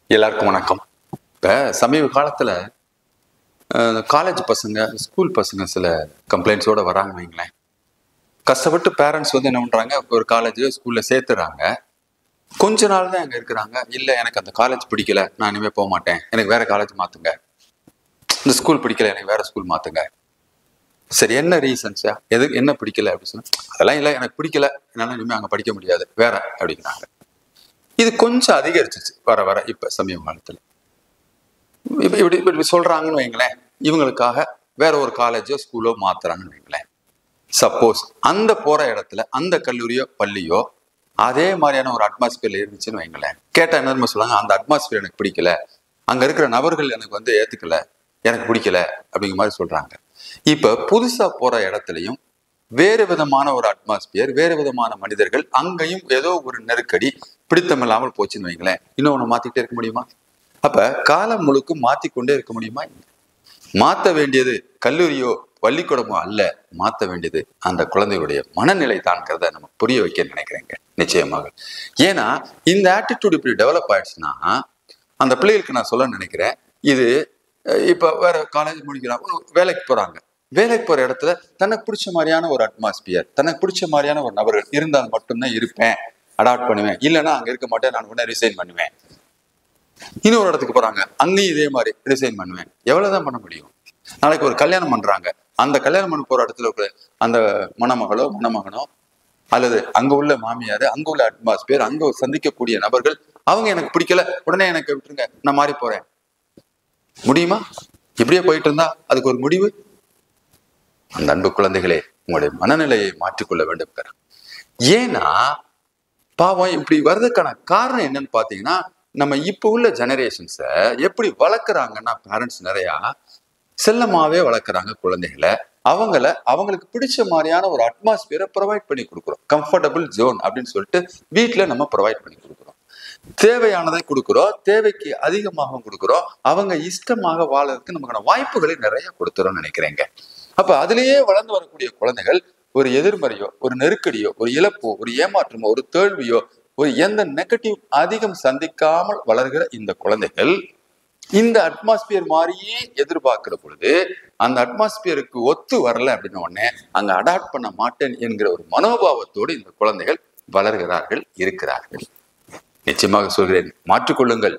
எல்லாருக்கும் வணக்கம் இப்போ சமீப காலத்தில் காலேஜ் பசங்க ஸ்கூல் பசங்க சில கம்ப்ளைண்ட்ஸோட வராங்க வைங்களேன் கஷ்டப்பட்டு பேரண்ட்ஸ் வந்து என்ன பண்ணுறாங்க ஒரு காலேஜ் ஸ்கூலில் சேர்த்துறாங்க கொஞ்ச நாள் தான் அங்கே இருக்கிறாங்க இல்லை எனக்கு அந்த காலேஜ் பிடிக்கல நான் இனிமேல் போக மாட்டேன் எனக்கு வேற காலேஜ் மாற்றுங்க இந்த ஸ்கூல் பிடிக்கல எனக்கு வேற ஸ்கூல் மாற்றுங்க சரி என்ன ரீசன்ஸா எது என்ன பிடிக்கல அப்படின்னு சொன்னா அதெல்லாம் இல்லை எனக்கு பிடிக்கல என்னால் இனிமேல் அங்கே படிக்க முடியாது வேற அப்படிங்கிறாங்க இது கொஞ்சம் அதிகரிச்சிச்சு வர வர இப்ப சமீப காலத்துல இப்ப இப்படி இப்படி சொல்றாங்கன்னு வைங்களேன் இவங்களுக்காக வேற ஒரு காலேஜோ ஸ்கூலோ மாத்துறாங்கன்னு வைங்களேன் சப்போஸ் அந்த போற இடத்துல அந்த கல்லூரியோ பள்ளியோ அதே மாதிரியான ஒரு அட்மாஸ்பியர்ல இருந்துச்சுன்னு வைங்களேன் கேட்டா என்ன தெரியுமா சொல்லுவாங்க அந்த அட்மாஸ்பியர் எனக்கு பிடிக்கல அங்க இருக்கிற நபர்கள் எனக்கு வந்து ஏத்துக்கல எனக்கு பிடிக்கல அப்படிங்கிற மாதிரி சொல்றாங்க இப்ப புதுசா போற இடத்துலயும் வேறு விதமான ஒரு அட்மாஸ்பியர் வேறு விதமான மனிதர்கள் அங்கேயும் ஏதோ ஒரு நெருக்கடி பிடித்தமில்லாமல் போச்சுன்னு வைங்களேன் இன்னொன்னு மாத்திக்கிட்டே இருக்க முடியுமா அப்ப காலம் முழுக்க மாத்திக்கொண்டே இருக்க முடியுமா மாத்த வேண்டியது கல்லூரியோ பள்ளிக்கூடமோ அல்ல மாத்த வேண்டியது அந்த குழந்தையுடைய மனநிலை தான்ங்கிறத நம்ம புரிய வைக்க நினைக்கிறேங்க நிச்சயமாக ஏன்னா இந்த ஆட்டிடியூட் இப்படி டெவலப் ஆயிடுச்சுன்னா அந்த பிள்ளைகளுக்கு நான் சொல்ல நினைக்கிறேன் இது அஹ், இப்ப வேற காலேஜ் முடிக்கிறாங்க வேலைக்கு போறாங்க வேலைக்கு போற இடத்துல தனக்கு பிடிச்ச மாதிரியான ஒரு அட்மாஸ்பியர் தனக்கு பிடிச்ச மாதிரியான ஒரு நபர்கள் இருந்தால் மட்டும்தான் இருப்பேன் அடாப்ட் பண்ணுவேன் இல்லைன்னா அங்க இருக்க மாட்டேன் நான் உடனே ரிசைன் பண்ணுவேன் இன்னொரு இடத்துக்கு போறாங்க அங்கேயும் இதே மாதிரி ரிசைன் பண்ணுவேன் எவ்வளவுதான் பண்ண முடியும் நாளைக்கு ஒரு கல்யாணம் பண்றாங்க அந்த கல்யாணம் பண்ண போற இடத்துல இருக்கிற அந்த மணமகளோ மணமகனோ அல்லது அங்க உள்ள மாமியார் அங்க உள்ள அட்மாஸ்பியர் அங்க சந்திக்கக்கூடிய நபர்கள் அவங்க எனக்கு பிடிக்கல உடனே எனக்கு விட்டுருங்க நான் மாறி போறேன் முடியுமா இப்படியே போயிட்டு இருந்தா அதுக்கு ஒரு முடிவு அந்த அன்பு குழந்தைகளே உங்களுடைய மனநிலையை மாற்றிக்கொள்ள வேண்டும் பெற ஏன்னா பாவம் இப்படி வர்றதுக்கான காரணம் என்னன்னு பாத்தீங்கன்னா நம்ம இப்ப உள்ள ஜெனரேஷன்ஸை எப்படி வளர்க்குறாங்கன்னா பேரண்ட்ஸ் நிறையா செல்லமாவே வளர்க்குறாங்க குழந்தைகளை அவங்கள அவங்களுக்கு பிடிச்ச மாதிரியான ஒரு அட்மாஸ்பியரை ப்ரொவைட் பண்ணி கொடுக்குறோம் கம்ஃபர்டபுள் ஜோன் அப்படின்னு சொல்லிட்டு வீட்டில் நம்ம ப்ரொவைட் பண்ணி கொடுக்குறோம் தேவையானதை கொடுக்குறோம் தேவைக்கு அதிகமாக கொடுக்குறோம் அவங்க இஷ்டமாக வாழறதுக்கு நமக்கான வாய்ப்புகளை நிறைய கொடுத்துறோம்னு நினைக்கிறேங்க அப்ப அதிலேயே வளர்ந்து வரக்கூடிய குழந்தைகள் ஒரு எதிர்மறையோ ஒரு நெருக்கடியோ ஒரு இழப்போ ஒரு ஏமாற்றமோ ஒரு தோல்வியோ ஒரு எந்த நெகட்டிவ் அதிகம் சந்திக்காமல் வளர்கிற இந்த குழந்தைகள் இந்த அட்மாஸ்பியர் மாதிரியே எதிர்பார்க்கிற பொழுது அந்த அட்மாஸ்பியருக்கு ஒத்து வரல அப்படின்ன உடனே அங்க அடாப்ட் பண்ண மாட்டேன் என்கிற ஒரு மனோபாவத்தோடு இந்த குழந்தைகள் வளர்கிறார்கள் இருக்கிறார்கள் நிச்சயமாக சொல்கிறேன் மாற்றிக்கொள்ளுங்கள்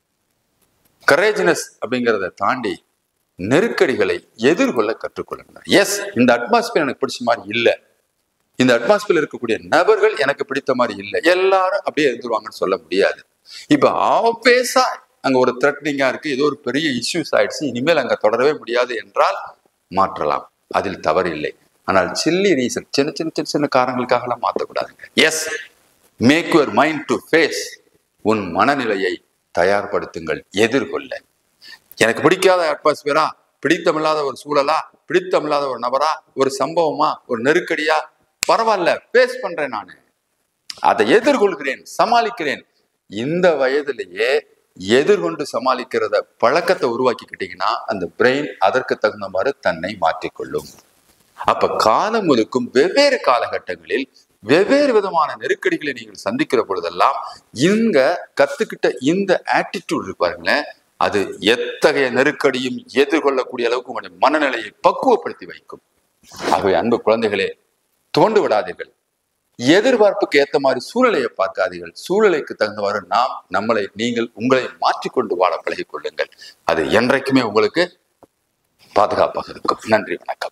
கரேஜ்னஸ் அப்படிங்கிறத தாண்டி நெருக்கடிகளை எதிர்கொள்ள கற்றுக்கொள்ளுங்கள் எஸ் இந்த அட்மாஸ்பியர் எனக்கு பிடிச்ச மாதிரி இல்லை இந்த அட்மாஸ்பியர் இருக்கக்கூடிய நபர்கள் எனக்கு பிடித்த மாதிரி இல்லை எல்லாரும் அப்படியே இருந்துருவாங்கன்னு சொல்ல முடியாது இப்ப ஆபேஸா அங்க ஒரு த்ரெட்னிங்கா இருக்கு ஏதோ ஒரு பெரிய இஷ்யூஸ் ஆயிடுச்சு இனிமேல் அங்க தொடரவே முடியாது என்றால் மாற்றலாம் அதில் தவறு இல்லை ஆனால் சில்லி ரீசன் சின்ன சின்ன சின்ன சின்ன காரணங்களுக்காகலாம் மாற்றக்கூடாதுங்க yes make your mind to face உன் மனநிலையை தயார்படுத்துங்கள் எதிர்கொள்ள எனக்கு பிடிக்காத அட்மாஸ்பியரா பிடித்தமில்லாத ஒரு சூழலா பிடித்தமில்லாத ஒரு நபரா ஒரு சம்பவமா ஒரு நெருக்கடியா பரவாயில்ல ஃபேஸ் பண்றேன் நான் அதை எதிர்கொள்கிறேன் சமாளிக்கிறேன் இந்த வயதிலேயே எதிர்கொண்டு சமாளிக்கிறத பழக்கத்தை உருவாக்கிக்கிட்டீங்கன்னா அந்த பிரெயின் அதற்கு தகுந்த மாதிரி தன்னை மாற்றிக்கொள்ளும் அப்ப காலம் முழுக்கும் வெவ்வேறு காலகட்டங்களில் வெவ்வேறு விதமான நெருக்கடிகளை நீங்கள் சந்திக்கிற பொழுதெல்லாம் இங்க கத்துக்கிட்ட இந்த ஆட்டிடியூட் இருக்கு பாருங்களேன் அது எத்தகைய நெருக்கடியும் எதிர்கொள்ளக்கூடிய அளவுக்கு உங்களுடைய மனநிலையை பக்குவப்படுத்தி வைக்கும் ஆகவே அன்பு குழந்தைகளே துவண்டு விடாதீர்கள் எதிர்பார்ப்புக்கு ஏத்த மாதிரி சூழலையை பார்க்காதீர்கள் சூழலைக்கு தகுந்தவாறு நாம் நம்மளை நீங்கள் உங்களை மாற்றிக்கொண்டு வாழ பழகிக் கொள்ளுங்கள் அது என்றைக்குமே உங்களுக்கு பாதுகாப்பாக இருக்கும் நன்றி வணக்கம்